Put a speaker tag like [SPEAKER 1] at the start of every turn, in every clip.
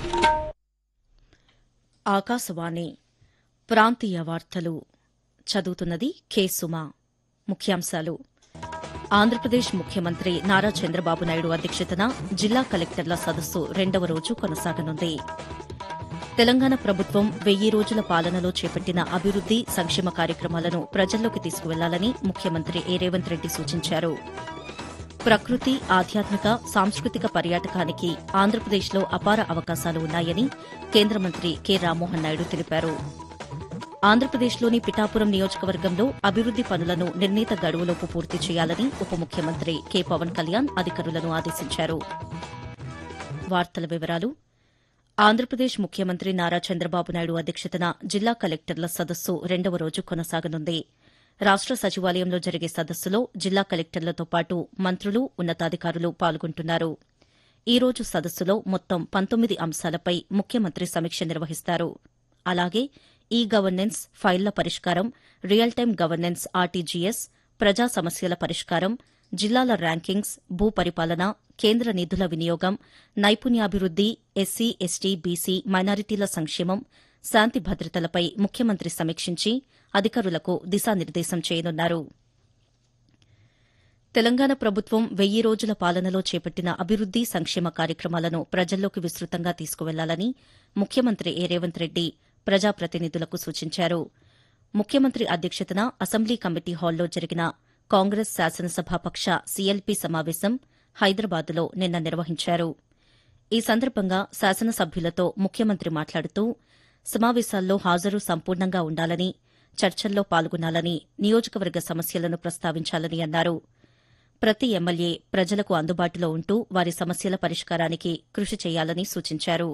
[SPEAKER 1] ఆకాశవాణి ప్రాంతీయ వార్తలు చదువుతున్నది కె సుమా ముఖ్యాంశాలు ఆంధ్రప్రదేశ్ ముఖ్యమంత్రి నారా చంద్రబాబు నాయుడు అధ్యక్షతన జిల్లా కలెక్టర్ల సదస్సు రెండవ రోజు కొనసాగనుంది తెలంగాణ ప్రభుత్వం వెయ్యి రోజుల పాలనలో చేపట్టిన అభివృద్ది సంక్షేమ కార్యక్రమాలను ప్రజల్లోకి తీసుకువెళ్లాలని ముఖ్యమంత్రి ఏ రేవంత్ రెడ్డి సూచించారు ప్రకృతి ఆధ్యాత్మిక సాంస్కృతిక పర్యాటకానికి ఆంధ్రప్రదేశ్లో అపార అవకాశాలు ఉన్నాయని కేంద్ర మంత్రి కె రామ్మోహన్ నాయుడు తెలిపారు ఆంధ్రప్రదేశ్లోని పిఠాపురం నియోజకవర్గంలో అభివృద్ది పనులను నిర్ణీత గడువులోపు పూర్తి చేయాలని ఉప ముఖ్యమంత్రి కె పవన్ కళ్యాణ్ అధికారులను ఆదేశించారు వార్తల వివరాలు ఆంధ్రప్రదేశ్ ముఖ్యమంత్రి నారా చంద్రబాబు నాయుడు అధ్యక్షతన జిల్లా కలెక్టర్ల సదస్సు రెండవ రోజు కొనసాగనుంది రాష్ట సచివాలయంలో జరిగే సదస్సులో జిల్లా కలెక్టర్లతో పాటు మంత్రులు ఉన్నతాధికారులు పాల్గొంటున్నారు ఈ రోజు సదస్సులో మొత్తం పంతొమ్మిది అంశాలపై ముఖ్యమంత్రి సమీక్ష నిర్వహిస్తారు అలాగే ఈ గవర్నెన్స్ ఫైళ్ల పరిష్కారం రియల్ టైం గవర్నెన్స్ ఆర్టీజీఎస్ ప్రజా సమస్యల పరిష్కారం జిల్లాల ర్యాంకింగ్స్ భూ పరిపాలన కేంద్ర నిధుల వినియోగం నైపుణ్యాభివృద్ది ఎస్సీ ఎస్టీ బీసీ మైనారిటీల సంక్షేమం శాంతి భద్రతలపై ముఖ్యమంత్రి సమీక్షించి అధికారులకు దిశానిర్దేశం చేయనున్నారు తెలంగాణ ప్రభుత్వం వెయ్యి రోజుల పాలనలో చేపట్టిన అభివృద్ది సంక్షేమ కార్యక్రమాలను ప్రజల్లోకి విస్తృతంగా తీసుకువెళ్లాలని ముఖ్యమంత్రి ఏ రేవంత్ రెడ్డి ప్రజాప్రతినిధులకు సూచించారు ముఖ్యమంత్రి అధ్యక్షతన అసెంబ్లీ కమిటీ హాల్లో జరిగిన కాంగ్రెస్ శాసనసభాపక్ష సీఎల్పీ సమావేశం హైదరాబాద్లో నిన్న నిర్వహించారు ఈ సందర్భంగా శాసనసభ్యులతో ముఖ్యమంత్రి మాట్లాడుతూ సమావేశాల్లో హాజరు సంపూర్ణంగా ఉండాలని చర్చల్లో పాల్గొనాలని నియోజకవర్గ సమస్యలను ప్రస్తావించాలని అన్నారు ప్రతి ఎమ్మెల్యే ప్రజలకు అందుబాటులో ఉంటూ వారి సమస్యల పరిష్కారానికి కృషి చేయాలని సూచించారు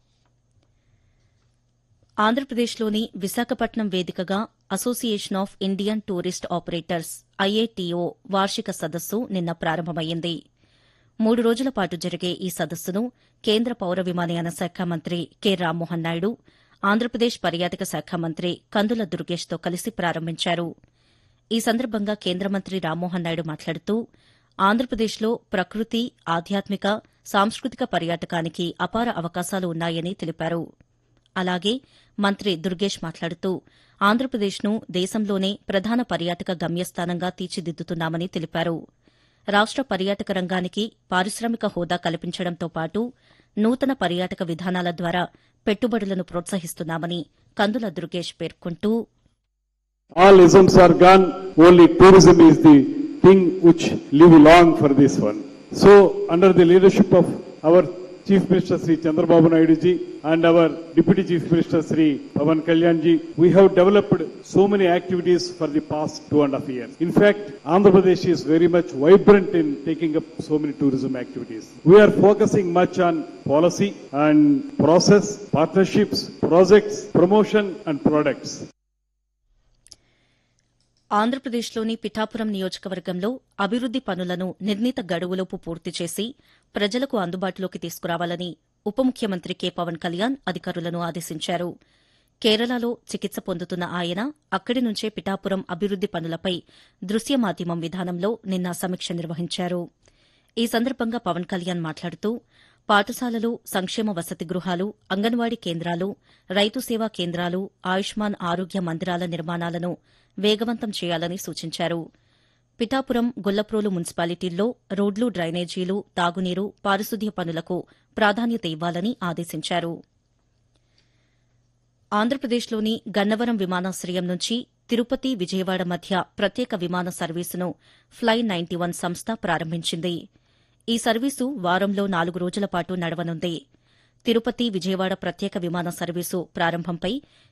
[SPEAKER 1] ఆంధ్రప్రదేశ్లోని విశాఖపట్నం వేదికగా association of Indian tourist operators IATO వార్షిక సదస్సు నిన్న ప్రారంభమైంది మూడు రోజుల పాటు జరిగే ఈ సదస్సును కేంద్ర పౌర విమానయాన శాఖ మంత్రి కె రామ్మోహన్ నాయుడు ఆంధ్రప్రదేశ్ పర్యాటక శాఖ మంత్రి కందుల దుర్గేష్తో కలిసి ప్రారంభించారు ఈ సందర్భంగా కేంద్ర మంత్రి రామ్మోహన్ నాయుడు మాట్లాడుతూ ఆంధ్రప్రదేశ్లో ప్రకృతి ఆధ్యాత్మిక సాంస్కృతిక పర్యాటకానికి అపార అవకాశాలు ఉన్నాయని తెలిపారు అలాగే మంత్రి దుర్గేష్ మాట్లాడుతూ ఆంధ్రప్రదేశ్ను దేశంలోనే ప్రధాన పర్యాటక గమ్యస్థానంగా తీర్చిదిద్దుతున్నామని తెలిపారు రాష్ట పర్యాటక రంగానికి పారిశ్రామిక హోదా కల్పించడంతో పాటు నూతన పర్యాటక విధానాల ద్వారా పెట్టుబడులను ప్రోత్సహిస్తున్నామని కందుల దుర్గేష్ పేర్కొంటూ
[SPEAKER 2] All isms are gone, only tourism is the thing which live long for this one. So, under the leadership of our Chief Minister Sri Chandrababu Naidu ji and our Deputy Chief Minister Sri Pavan Kalyan ji, we have developed so many activities for the past two and a half years. In fact, Andhra Pradesh is very much vibrant in taking up so many tourism activities. We are focusing much on policy and process, partnerships, projects, promotion and products.
[SPEAKER 1] ఆంధ్రప్రదేశ్లోని పిఠాపురం నియోజకవర్గంలో అభివృద్ది పనులను నిర్ణీత గడువులోపు పూర్తి చేసి ప్రజలకు అందుబాటులోకి తీసుకురావాలని ఉప ముఖ్యమంత్రి కె పవన్ కళ్యాణ్ అధికారులను ఆదేశించారు కేరళలో చికిత్స పొందుతున్న ఆయన అక్కడి నుంచే పిఠాపురం అభివృద్ది పనులపై దృశ్య మాధ్యమం విధానంలో నిన్న సమీక్ష నిర్వహించారు ఈ సందర్భంగా పవన్ కళ్యాణ్ మాట్లాడుతూ పాఠశాలలు సంక్షేమ వసతి గృహాలు అంగన్వాడీ కేంద్రాలు రైతు సేవా కేంద్రాలు ఆయుష్మాన్ ఆరోగ్య మందిరాల నిర్మాణాలను వేగవంతం చేయాలని సూచించారు పిఠాపురం గొల్లప్రోలు మున్సిపాలిటీల్లో రోడ్లు డ్రైనేజీలు తాగునీరు పారిశుద్ధ్య పనులకు ప్రాధాన్యత ఇవ్వాలని ఆదేశించారు ఆంధ్రప్రదేశ్లోని గన్నవరం విమానాశ్రయం నుంచి తిరుపతి విజయవాడ మధ్య ప్రత్యేక విమాన సర్వీసును ఫ్లై నైన్టీ వన్ సంస్థ ప్రారంభించింది ఈ సర్వీసు వారంలో నాలుగు రోజుల పాటు నడవనుంది తిరుపతి విజయవాడ ప్రత్యేక విమాన సర్వీసు ప్రారంభంపై